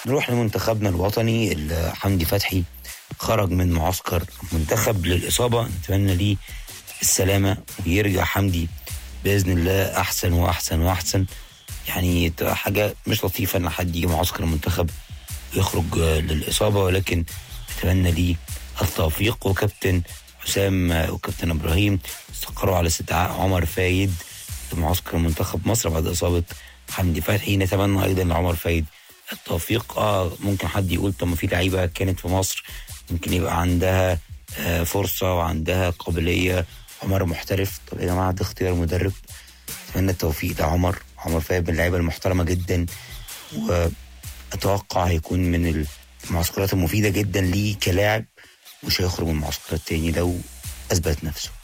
نروح لمنتخبنا الوطني اللي حمدي فتحي خرج من معسكر منتخب للإصابة نتمنى ليه السلامة ويرجع حمدي بإذن الله أحسن وأحسن وأحسن يعني تبقى حاجة مش لطيفة إن حد يجي معسكر المنتخب ويخرج آه، للإصابة ولكن نتمنى ليه التوفيق وكابتن حسام آه، وكابتن إبراهيم استقروا على استدعاء عمر فايد لمعسكر منتخب مصر بعد إصابة حمدي فتحي نتمنى أيضا لعمر فايد التوفيق اه ممكن حد يقول طب ما في لعيبه كانت في مصر ممكن يبقى عندها آه فرصه وعندها قابليه عمر محترف طب يا جماعه ده اختيار مدرب اتمنى التوفيق لعمر عمر فايد من اللعيبه المحترمه جدا واتوقع هيكون من المعسكرات المفيده جدا ليه كلاعب مش هيخرج من المعسكرات تاني لو اثبت نفسه